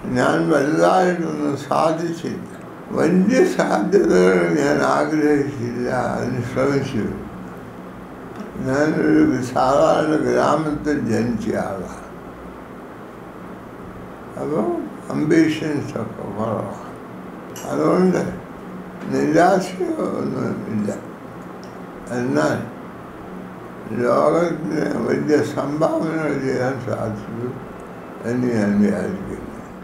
ഞാൻ വലുതായിട്ടൊന്നും സാധിച്ചില്ല വലിയ സാധ്യതകൾ ഞാൻ ആഗ്രഹിച്ചില്ല അതിന് ശ്രമിച്ചു ഞാനൊരു സാധാരണ ഗ്രാമത്തിൽ ജനിച്ച ആളാണ് അപ്പോൾ അംബീഷൻസൊക്കെ കുറവാണ് അതുകൊണ്ട് നിരാശയോ ഒന്നുമില്ല എന്നാൽ ലോകത്തിന് വലിയ സംഭാവനകൾ ചെയ്യാൻ സാധിച്ചു എന്ന് ഞാൻ വിചാരിക്കുന്നു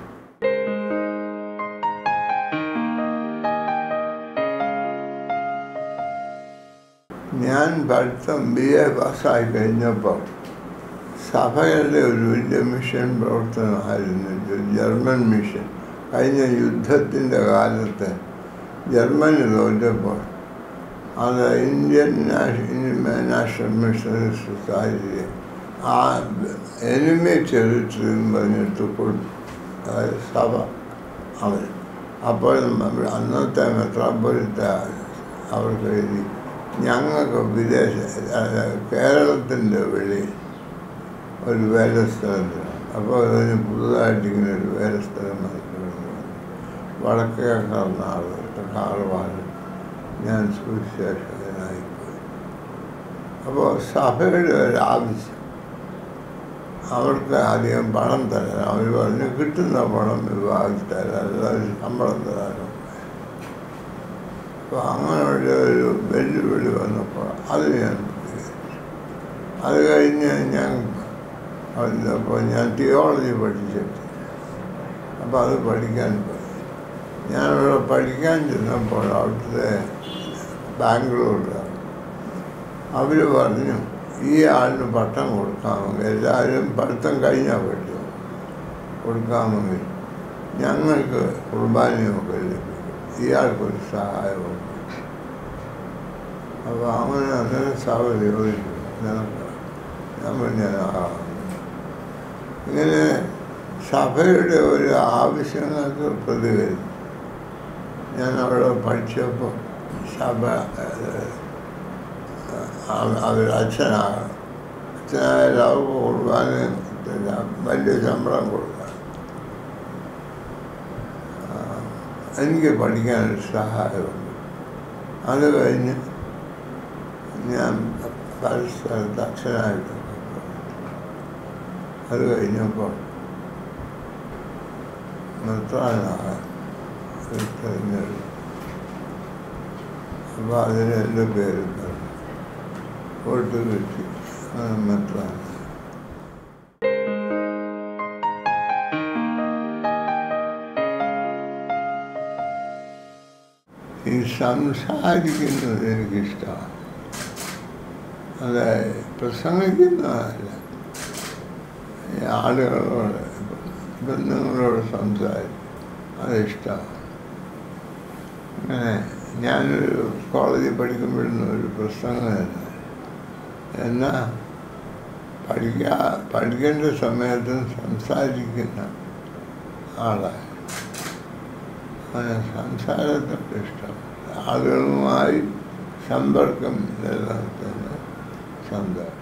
ഞാൻ പഠിത്തം ബി എ പാസ്സായി കഴിഞ്ഞപ്പോൾ സഭയുടെ ഒരു വലിയ മിഷൻ പ്രവർത്തനമായിരുന്നു ഇത് ജർമ്മൻ മിഷൻ കഴിഞ്ഞ യുദ്ധത്തിൻ്റെ കാലത്ത് ജർമ്മനി തോറ്റപ്പോൾ അത് ഇന്ത്യൻ നാഷണൽ മിഷണറി സൊസൈറ്റി ആ എനിമി ടെറിട്ടറി എന്ന് പറഞ്ഞിട്ട് കൊടുത്തു അതായത് സഭ അവർ അപ്പോൾ അന്നത്തെ മെത്രാപ്പൊലിത്ത അവർക്ക് എഴുതി ഞങ്ങൾക്ക് വിദേശ കേരളത്തിൻ്റെ വെളിയിൽ ഒരു വേലസ്ഥലം അപ്പോൾ അതിന് പുതുതായിട്ട് ഇങ്ങനെ ഒരു വേലസ്ഥലം നടത്തുന്നു വടക്കേ കർണാടക കാർവാട് ഞാൻ സുവിശേഷകനായിപ്പോയി അപ്പോൾ സഭയുടെ ഒരു ആവശ്യം അവർക്ക് അധികം പണം തരാൻ അവർ പറഞ്ഞു കിട്ടുന്ന പണം വിഭാഗത്തിൽ തരാൻ അല്ലാതെ ശമ്പളം തരാനോ അപ്പോൾ അങ്ങനെയുള്ള ഒരു വെല്ലുവിളി വന്നപ്പോൾ അത് ഞാൻ പ്രതികരിച്ചു അത് കഴിഞ്ഞ് ഞാൻ അപ്പോൾ ഞാൻ തിയോളജി പഠിച്ചിട്ട് അപ്പോൾ അത് പഠിക്കാൻ പോയി ഞാനിവിടെ പഠിക്കാൻ ചെന്നപ്പോൾ അവിടുത്തെ ബാംഗ്ലൂരിലാണ് അവർ പറഞ്ഞു ഈ ആളിന് പട്ടം കൊടുക്കാമെങ്കിൽ എല്ലാവരും പഠിത്തം കഴിഞ്ഞാൽ പറ്റും കൊടുക്കാമെങ്കിൽ ഞങ്ങൾക്ക് കുർബാനയൊക്കെ ലഭിക്കും ഇയാൾക്കൊരു സഹായമുണ്ട് അപ്പോൾ അങ്ങനെ അങ്ങനെ സഭ ചോദിച്ചു ഞങ്ങൾക്ക് ഞാൻ പറഞ്ഞ ഇങ്ങനെ സഭയുടെ ഒരു ആവശ്യങ്ങൾക്ക് പ്രതികരിച്ചു ഞാൻ അവിടെ പഠിച്ചപ്പോൾ സഭ അവർ അച്ഛനാണ് അച്ഛനായ അവർക്ക് കൊടുക്കാൻ വലിയ ശമ്പളം കൊടുക്കാൻ എനിക്ക് പഠിക്കാനൊരു സഹായമുണ്ട് അത് കഴിഞ്ഞ് ഞാൻ പല സ്ഥലത്ത് അച്ഛനായിട്ടൊക്കെ അത് കഴിഞ്ഞപ്പോൾ നിർത്താനാണ് തിരഞ്ഞെടുത്തു അപ്പോൾ അതിന് എൻ്റെ പേര് പറഞ്ഞു വോട്ട് കിട്ടി മെത്രാൻ ഈ സംസാരിക്കുന്നത് എനിക്കിഷ്ടമാണ് അതായത് പ്രസംഗിക്കുന്നതല്ല ഈ ആളുകളോട് ബന്ധങ്ങളോട് സംസാരിക്കും അതിഷ്ടമാണ് അങ്ങനെ ഞാനൊരു കോളേജിൽ പഠിക്കുമ്പോഴൊന്നും ഒരു പ്രസംഗമല്ല എന്നാൽ പഠിക്കാ പഠിക്കേണ്ട സമയത്തും സംസാരിക്കുന്ന ആളാണ് അങ്ങനെ സംസാരത്തോട് ഇഷ്ടം ആളുകളുമായി സമ്പർക്കം നിലനിർത്തുന്ന സന്തോഷം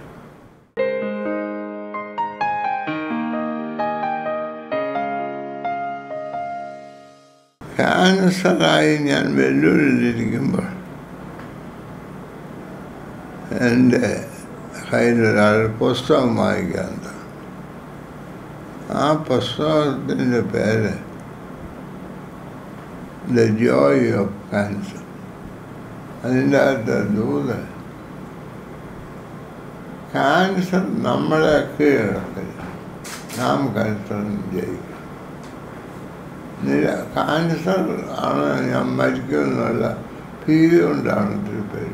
ക്യാൻസറായി ഞാൻ വെല്ലുവിളിയിരിക്കുമ്പോൾ എൻ്റെ കയ്യിലൊരാൾ പുസ്തകം വായിക്കാൻ ആ പുസ്തകത്തിൻ്റെ പേര് ദ ജോയ് ഓഫ് ക്യാൻസർ അതിൻ്റെ അകത്ത് ദൂത് ക്യാൻസർ നമ്മളെ കീഴടക്കില്ല നാം ക്യാൻസറിന് ജയിക്കും നിര ക്യാൻസർ ആണ് ഞാൻ മരിക്കുമെന്നുള്ള ഭീതി കൊണ്ടാണ് ഒത്തിരി പേര്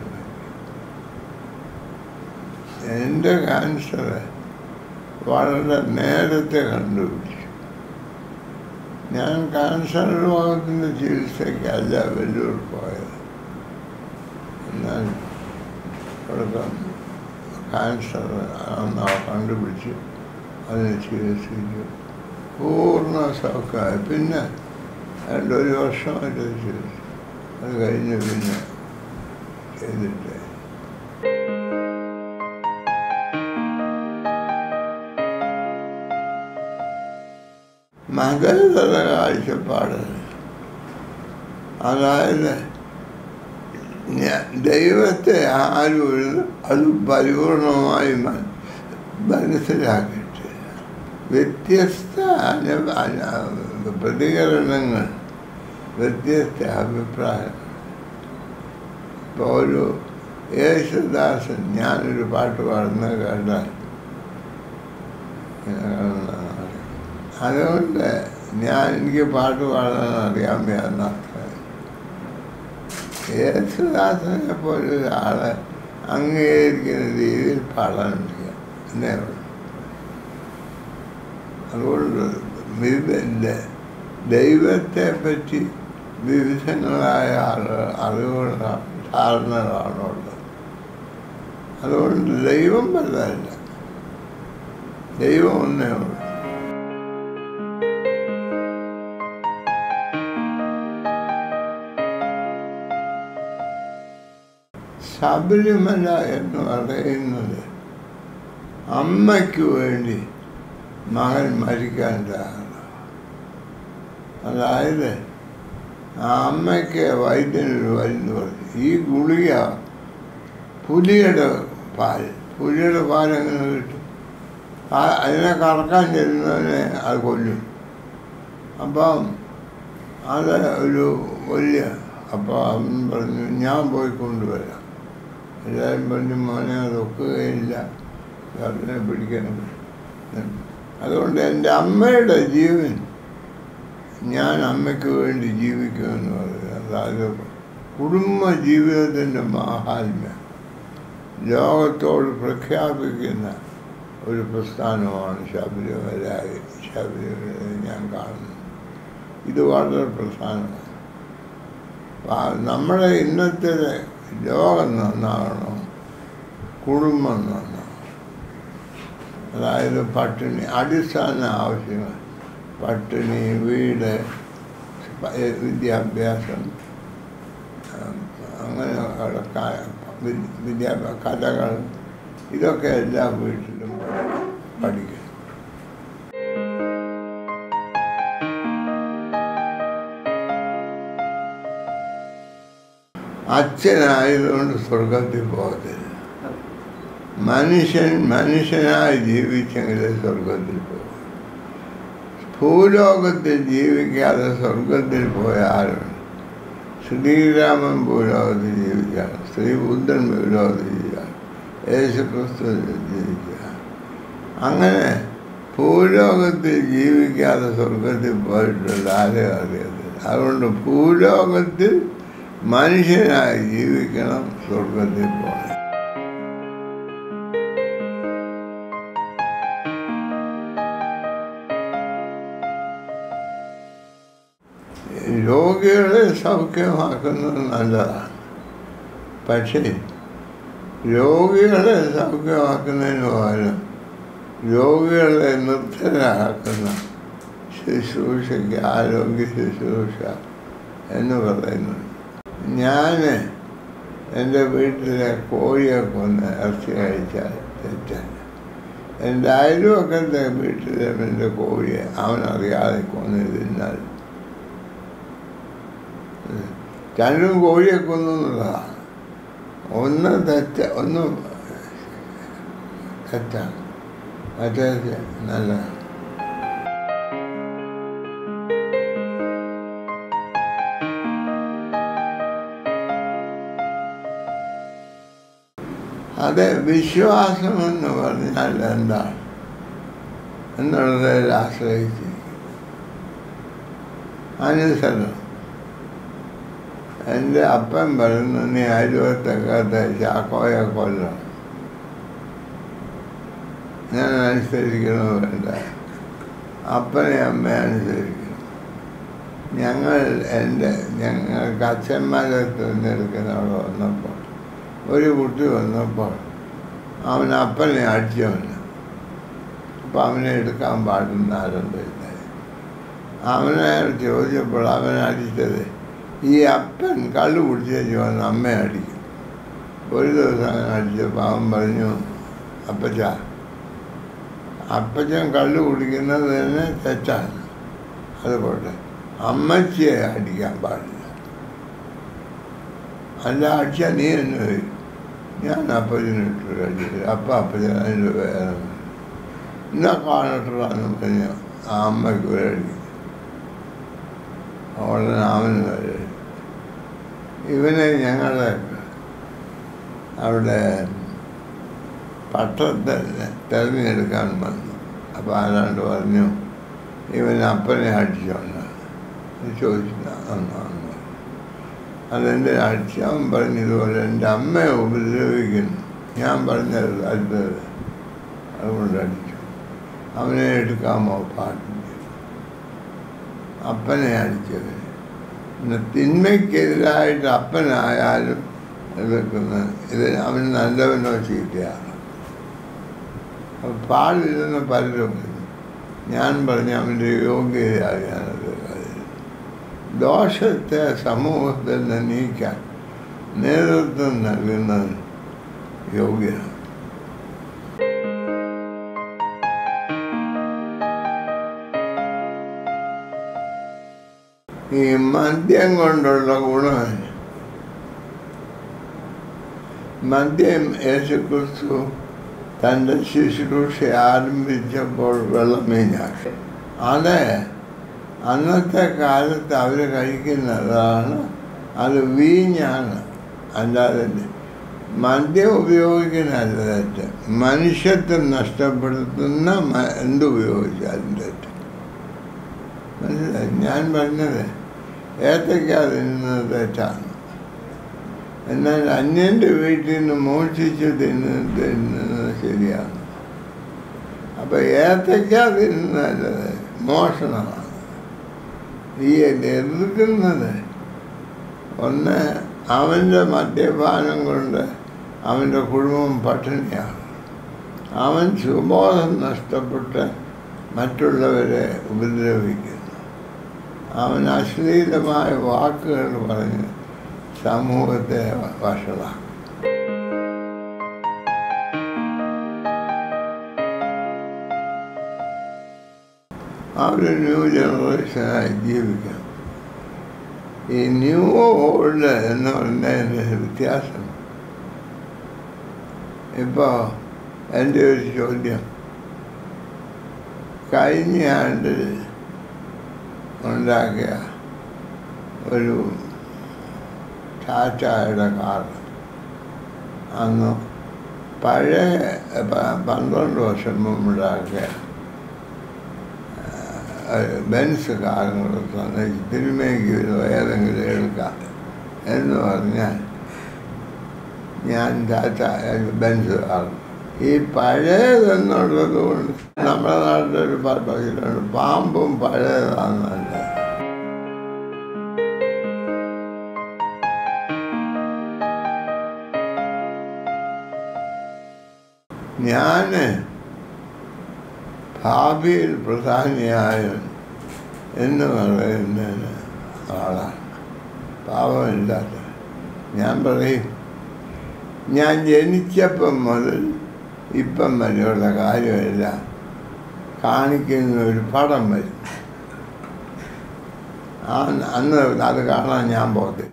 എൻ്റെ ക്യാൻസർ വളരെ നേരത്തെ കണ്ടുപിടിച്ചു ഞാൻ ക്യാൻസർ രോഗത്തിൻ്റെ ചികിത്സയ്ക്കല്ല വെല്ലൂർ പോയത് എന്നാൽ അവിടെ ക്യാൻസർ ആണെന്ന് കണ്ടുപിടിച്ച് അതിനെ ചികിത്സിച്ചു പൂർണ്ണ സൗഖ്യമായി പിന്നെ രണ്ടൊരു വർഷമായിട്ട് അത് ചികിത്സിച്ചു അത് കഴിഞ്ഞ് പിന്നെ ചെയ്തിട്ട് മതേതര കാഴ്ചപ്പാട് അതായത് ഞാൻ ദൈവത്തെ ആരും ഒരു അത് പരിപൂർണമായി മ- മനസ്സിലാക്കിയിട്ടില്ല വ്യത്യസ്ത അന അന- പ്രതികരണങ്ങൾ വ്യത്യസ്ത അഭിപ്രായം ഇപ്പോൾ ഒരു യേശുദാസൻ ഞാനൊരു പാട്ട് പാടുന്നത് കേട്ടാൽ അതുകൊണ്ട് ഞാൻ എനിക്ക് പാട്ട് പാടാൻ അറിയാൻ വയ്യാന്നർത്ഥം യേശുദാസനെ പോലെ ഒരാളെ അംഗീകരിക്കുന്ന രീതിയിൽ പാടാൻ അറിയാം എന്നേ ഉള്ളൂ അതുകൊണ്ട് വിവിധ ദൈവത്തെ പറ്റി വിവിധങ്ങളായ ആളുകൾ അറിവുകളാണ് ധാരണകളാണുള്ളത് അതുകൊണ്ട് ദൈവം വലുതല്ല ദൈവം ഒന്നേ ഉള്ളൂ ശബരിമല എന്ന് പറയുന്നത് അമ്മയ്ക്ക് വേണ്ടി മകൻ മരിക്കാൻ തയ്യാറാണ് അതായത് ആ അമ്മയ്ക്ക് വൈദ്യനൊരു മരുന്ന് പറഞ്ഞു ഈ ഗുളിക പുലിയുടെ പാൽ പുലിയുടെ പാൽ എങ്ങനെ കിട്ടും ആ അതിനെ കറക്കാൻ ചെല്ലുന്നതിനെ അത് കൊല്ലും അപ്പം അത് ഒരു വലിയ അപ്പോൾ അവൻ പറഞ്ഞു ഞാൻ പോയി കൊണ്ടുവരാം എല്ലാവരും പറഞ്ഞു മോനെ അത് ഒക്കുകയില്ല അതിനെ പിടിക്കണം അതുകൊണ്ട് എൻ്റെ അമ്മയുടെ ജീവൻ ഞാൻ അമ്മയ്ക്ക് വേണ്ടി ജീവിക്കുമെന്ന് പറയുന്നത് അതായത് കുടുംബ ജീവിതത്തിൻ്റെ മാഹാത്മ്യം ലോകത്തോട് പ്രഖ്യാപിക്കുന്ന ഒരു പ്രസ്ഥാനമാണ് ശബരിമല ശബരിമല ഞാൻ കാണുന്നത് ഇത് വളരെ പ്രധാനമാണ് ആ നമ്മുടെ ഇന്നത്തെ ലോകം നന്നാകണം കുടുംബം നന്നാകണം അതായത് പട്ടിണി അടിസ്ഥാന ആവശ്യങ്ങൾ പട്ടിണി വീട് പ- വിദ്യാഭ്യാസം ഉം, അങ്ങനെ ഉള്ള ക- വി- വിദ്യാഭ്യാസ കഥകൾ ഇതൊക്കെ എല്ലാ വീട്ടിലും പഠിക്കും അച്ഛനായതുകൊണ്ട് സ്വർഗത്തിൽ പോകത്തില്ല മനുഷ്യൻ മനുഷ്യനായി ജീവിച്ചെങ്കിലേ സ്വർഗത്തിൽ പോകും ഭൂലോകത്തിൽ ജീവിക്കാതെ സ്വർഗത്തിൽ പോയ ആരുണ്ട് ശ്രീരാമൻ ഭൂലോകത്തിൽ ജീവിക്കുകയാണ് ശ്രീബുദ്ധൻ ഭൂലോകത്തിൽ ജീവിക്കുകയാണ് യേശുക്രിസ്തു ജീവിക്കുകയാണ് അങ്ങനെ ഭൂലോകത്തിൽ ജീവിക്കാതെ സ്വർഗത്തിൽ പോയിട്ടുള്ള ആരെയും അറിയത്തില്ല അതുകൊണ്ട് ഭൂലോകത്തിൽ മനുഷ്യനായി ജീവിക്കണം സ്വർഗത്തിൽ പോകണം രോഗികളെ സൗഖ്യമാക്കുന്നത് നല്ലതാണ് പക്ഷേ രോഗികളെ സൗഖ്യമാക്കുന്നതിന് പകരം രോഗികളെ നിർത്തലാക്കുന്ന ശുശ്രൂഷയ്ക്ക് ആരോഗ്യ ശുശ്രൂഷ എന്ന് പറയുന്നത് ഞാൻ എൻ്റെ വീട്ടിലെ കോഴിയെ കൊന്ന് ഇറച്ചി കഴിച്ചാൽ തെറ്റാണ് എൻ്റെ അയൽവക്കത്തെ വീട്ടിലെ എൻ്റെ കോഴിയെ അവനറിയാതെ കൊന്ന് തിന്നാൽ രണ്ടും കോഴിയെ കൊന്നുള്ളതാണ് ഒന്ന് തെറ്റ ഒന്ന് തെറ്റാണ് മറ്റേത് നല്ലതാണ് അത് വിശ്വാസമെന്ന് പറഞ്ഞാൽ എന്താണ് എന്നുള്ളതിൽ ആശ്രയിച്ച് അനുസരണം എൻ്റെ അപ്പൻ പറയുന്നു നീ അരുവത്തൊക്കെ ചാക്കോയെ കൊല്ലണം ഞാൻ അനുസരിക്കണോ വേണ്ട അപ്പനെ അമ്മയെ അനുസരിക്കണം ഞങ്ങൾ എൻ്റെ ഞങ്ങൾക്ക് അച്ഛന്മാരെ തിരഞ്ഞെടുക്കുന്ന അവിടെ വന്നപ്പോൾ ഒരു കുട്ടി വന്നപ്പോൾ അവൻ അപ്പനെ അടിച്ചവന് അപ്പം അവനെ എടുക്കാൻ പാടുന്ന ആരുണ്ടില്ല അവനെ ചോദിച്ചപ്പോൾ അവൻ അടിച്ചത് ഈ അപ്പൻ കള്ളു കുടിച്ചു വന്ന് അമ്മയെ അടിക്കും ഒരു ദിവസം അങ്ങനെ അടിച്ചപ്പോൾ അവൻ പറഞ്ഞു അപ്പച്ച അപ്പച്ചൻ കള്ളു കുടിക്കുന്നത് തന്നെ തെറ്റാണ് അതുപോലെ അമ്മച്ചിയെ അടിക്കാൻ പാടില്ല അല്ല അടിച്ചാൽ നീ എന്ന് വരും ഞാൻ അപ്പതിനിട്ട് അടിച്ചത് അപ്പം അപ്പത്തിന് അതിൻ്റെ വേറെ എന്നാ കാണട്ടുള്ളതെന്ന് പറഞ്ഞ് ആ അമ്മയ്ക്ക് ഒരു അടി ഉടനെ അവന് ഒരു അടി ഇവനെ ഞങ്ങളുടെ അവിടെ പട്ടത്തെ തിരഞ്ഞെടുക്കാൻ വന്നു അപ്പോൾ ആരാണ്ട് പറഞ്ഞു ഇവൻ അപ്പനെ അടിച്ചോണ്ട് ചോദിച്ചില്ല അന്നാന്ന് അതെൻ്റെ അടിച്ച് അവൻ പറഞ്ഞതുപോലെ എൻ്റെ അമ്മയെ ഉപദ്രവിക്കുന്നു ഞാൻ പറഞ്ഞത് അടുത്തത് അതുകൊണ്ട് അടിച്ചു അവനെ എടുക്കാമോ പാട്ടിന് അപ്പനെ അടിച്ചത് പിന്നെ തിന്മയ്ക്കെതിരായിട്ട് അപ്പനായാലും എതിർക്കുന്ന ഇത് അവൻ നല്ലവനോ ചീത്തയാണ് അപ്പോൾ പാടില്ലെന്ന് പലരും പറഞ്ഞു ഞാൻ പറഞ്ഞ അവൻ്റെ യോഗ്യതയാണ് ഞാനത് ദോഷത്തെ സമൂഹത്തിൽ നിന്ന് നീക്കാൻ നേതൃത്വം നൽകുന്നത് യോഗ്യനാണ് ഈ മദ്യം കൊണ്ടുള്ള ഗുണം മദ്യം യേശുക്രിസ്തു തൻ്റെ ശുശ്രൂഷ ആരംഭിച്ചപ്പോൾ വെള്ളമീനാക്കി അത് അന്നത്തെ കാലത്ത് അവർ കഴിക്കുന്നതാണ് അത് വീഞ്ഞാണ് അല്ലാതെ മദ്യം ഉപയോഗിക്കുന്നതല്ല തെറ്റ് മനുഷ്യത്വം നഷ്ടപ്പെടുത്തുന്ന മ- എന്തുപയോഗിച്ചാലും തെറ്റ് മനസ്സിലായി ഞാൻ പറഞ്ഞത് ഏത്തയ്ക്ക തിന്നുന്നത് തെറ്റാണ് എന്നാൽ അന്യൻ്റെ വീട്ടിൽ നിന്ന് മോഷിച്ച് തിന്നുന്നത് തിന്നുന്നത് ശരിയാണ് അപ്പം ഏത്തയ്ക്ക തിന്നുന്നത് മോഷണമാണ് ഈ എതിർക്കുന്നത് ഒന്ന് അവൻ്റെ മദ്യപാനം കൊണ്ട് അവൻ്റെ കുടുംബം പട്ടിണിയാണ് അവൻ സുബോധം നഷ്ടപ്പെട്ട് മറ്റുള്ളവരെ ഉപദ്രവിക്കുന്നു അവൻ അശ്ലീലമായ വാക്കുകൾ പറഞ്ഞ് സമൂഹത്തെ വഷളാക്കും അവർ ന്യൂ ജനറേഷനായി ജീവിക്കണം ഈ ന്യൂ ഓൾഡ് എന്ന് പറഞ്ഞതിൻ്റെ വ്യത്യാസം ഇപ്പോൾ എൻ്റെ ഒരു ചോദ്യം കഴിഞ്ഞ ആണ്ടിൽ ഉണ്ടാക്കിയ ഒരു ടാറ്റയുടെ കാർ അന്ന് പഴയ പ- പന്ത്രണ്ട് വർഷം മുമ്പുണ്ടാക്കിയ ഏഹ്, ബെൻസ് കാറുകൾ തന്നെ തിരുമേങ്കിലും ഏതെങ്കിലും എടുക്കാം എന്ന് പറഞ്ഞാൽ ഞാൻ ടാറ്റ ബെൻസ് കാർ ഈ പഴയതെന്നുള്ളത് കൊണ്ട് നമ്മുടെ നാട്ടിലൊരു പതിലുണ്ട് പാമ്പും പഴയതാണെന്നല്ല ഞാൻ ഭാവിയിൽ പ്രധാനിയായവൻ എന്ന് പറയുന്ന ആളാണ് പാവമില്ലാത്ത ഞാൻ പറയും ഞാൻ ജനിച്ചപ്പം മുതൽ ഇപ്പം വരെയുള്ള കാര്യമെല്ലാം കാണിക്കുന്ന ഒരു പടം വരും ആ അന്ന് അത് കാണാൻ ഞാൻ പോകത്തില്ല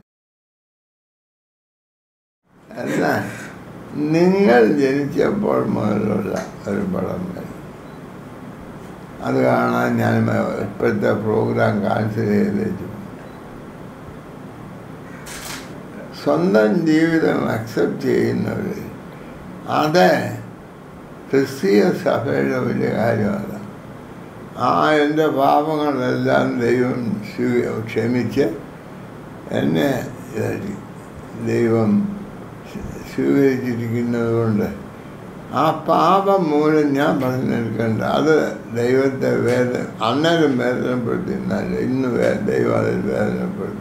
എന്നാൽ നിങ്ങൾ ജനിച്ചപ്പോൾ മുതലുള്ള ഒരു പടം വരും അത് കാണാൻ ഞാൻ ഇപ്പോഴത്തെ പ്രോഗ്രാം ക്യാൻസൽ ചെയ്ത് വെച്ചു സ്വന്തം ജീവിതം അക്സെപ്റ്റ് ചെയ്യുന്നവർ അത് ക്രിസ്തീയ സഭയുടെ വലിയ കാര്യമാണ് ആ എൻ്റെ പാപങ്ങളെല്ലാം ദൈവം സ്വീ- ക്ഷമിച്ച് എന്നെ ഇതാക്കി ദൈവം സ്വീകരിച്ചിരിക്കുന്നത് കൊണ്ട് ആ പാപം മൂലം ഞാൻ പറഞ്ഞെടുക്കേണ്ട അത് ദൈവത്തെ വേദന അന്നേരം വേദനപ്പെടുത്തുന്നല്ല ഇന്ന് വേ ദൈവം അതിൽ വേദനപ്പെടുത്തുന്നത്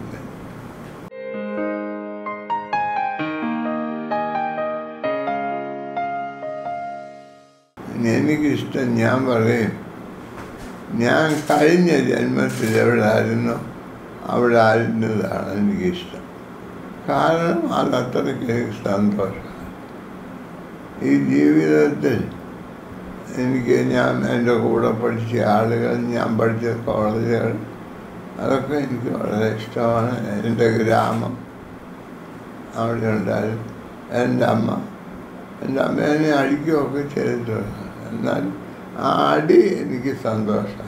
എനിക്കിഷ്ടം ഞാൻ പറയും ഞാൻ കഴിഞ്ഞ ജന്മത്തിൽ എവിടെ ആയിരുന്നോ അവിടെ ആയിരുന്നതാണ് എനിക്കിഷ്ടം കാരണം അത് അത്രയ്ക്ക് എനിക്ക് സന്തോഷമാണ് ഈ ജീവിതത്തിൽ എനിക്ക് ഞാൻ എൻ്റെ കൂടെ പഠിച്ച ആളുകൾ ഞാൻ പഠിച്ച കോളേജുകൾ അതൊക്കെ എനിക്ക് വളരെ ഇഷ്ടമാണ് എൻ്റെ ഗ്രാമം അവിടെ ഉണ്ടായിരുന്നു എൻ്റെ അമ്മ എൻ്റെ അമ്മേനെ അടിക്കുകയൊക്കെ ചെയ്തിട്ടുണ്ട് എന്നാൽ ആ അടി എനിക്ക് സന്തോഷമായി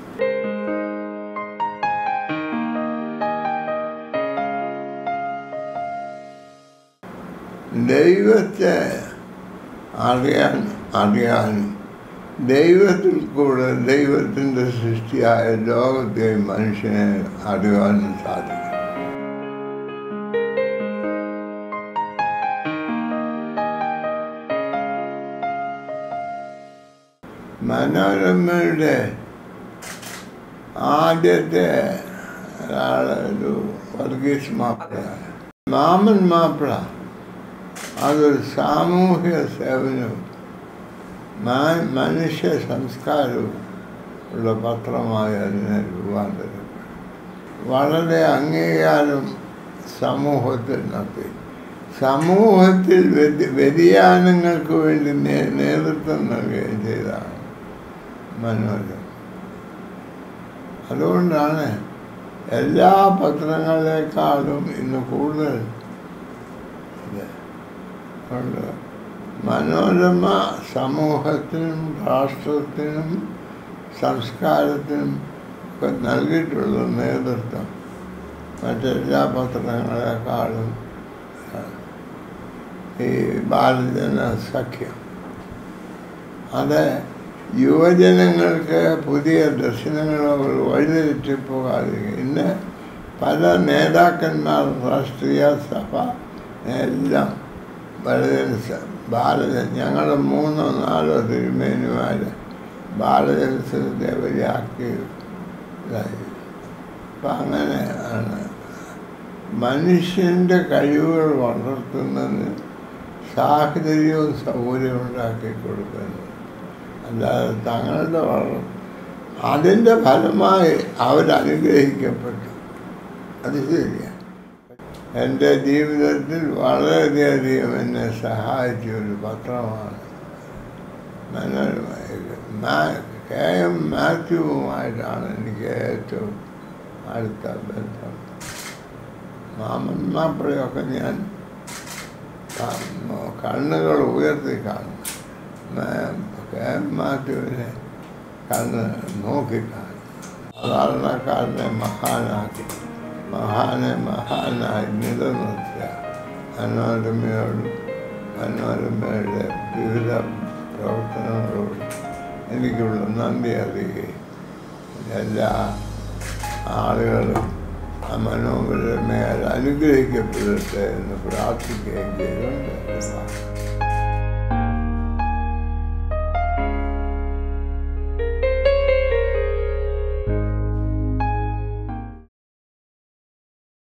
ദൈവത്തെ അറിയാൻ അറിയാനും ദൈവത്തിൽ കൂടെ ദൈവത്തിൻ്റെ സൃഷ്ടിയായ ലോകത്തെ മനുഷ്യനെ അറിയാനും സാധിക്കും മനോരമയുടെ ആദ്യത്തെ ഒരാളൊരു വർഗീസ് മാപ്പിള മാമൻ മാപ്പിള അതൊരു സാമൂഹ്യ സേവനവും മാ- മനുഷ്യ സംസ്കാരവും ഉള്ള പത്രമായി അതിനെ രൂപാന്തരപ്പെട്ടു വളരെ അംഗീകാരം സമൂഹത്തിൽ നടത്തി സമൂഹത്തിൽ വ്യതി വ്യതിയാനങ്ങൾക്ക് വേണ്ടി നേ- നേതൃത്വം നൽകുകയും ചെയ്തതാണ് മനോരമ അതുകൊണ്ടാണ് എല്ലാ പത്രങ്ങളെക്കാളും ഇന്ന് കൂടുതൽ ഇത് ഉണ്ട്. മനോരമ സമൂഹത്തിനും രാഷ്ട്രത്തിനും സംസ്കാരത്തിനും ഒക്കെ നൽകിയിട്ടുള്ള നേതൃത്വം മറ്റെല്ലാ പത്രങ്ങളെക്കാളും ഈ ബാലജന സഖ്യം അത് യുവജനങ്ങൾക്ക് പുതിയ ദർശനങ്ങളോ വഴിതെറ്റിപ്പോകാതിരിക്കും ഇന്ന് പല നേതാക്കന്മാർ രാഷ്ട്രീയ സഭ എല്ലാം ബാലജന സ- ബാലജൻ ഞങ്ങൾ മൂന്നോ നാലോ തിരുമേനിമാർ ബാലജനസത്തെ വലിയാക്കി ഇതായി അപ്പം അങ്ങനെ ആണ് മനുഷ്യൻ്റെ കഴിവുകൾ വളർത്തുന്നതിന് സാഹചര്യവും സൗകര്യവും ഉണ്ടാക്കി കൊടുക്കുന്നത് അല്ലാതെ തങ്ങളുടെ വളർ അതിൻ്റെ ഫലമായി അവരനുഗ്രഹിക്കപ്പെട്ടു അത് ശരിയാണ് എൻ്റെ ജീവിതത്തിൽ വളരെയധികം എന്നെ സഹായിച്ച ഒരു പത്രമാണ് മനോരമ മാ- കെ എം മാത്യുവുമായിട്ടാണ് എനിക്ക് ഏറ്റവും അടുത്ത ബന്ധം മാമൻ മാപ്പിളയൊക്കെ ഞാൻ ക- കണ്ണുകൾ ഉയർത്തി കാണും മാ- കെ എം മാത്യുവിനെ കണ്ണ് നോക്കി കാണും സാധാരണക്കാരനെ മഹാനാക്കി മഹാനെ മഹാനായി നിലനിർത്തിയ മനോരമയോടും മനോരമയുടെ വിവിധ പ്രവർത്തനങ്ങളോടും എനിക്കുള്ള നന്ദി അറിയുകയും എല്ലാ ആളുകളും ആ മനോരമയാൽ അനുഗ്രഹിക്കപ്പെടട്ടെ എന്ന് പ്രാർത്ഥിക്കുകയും ചെയ്തുകൊണ്ട്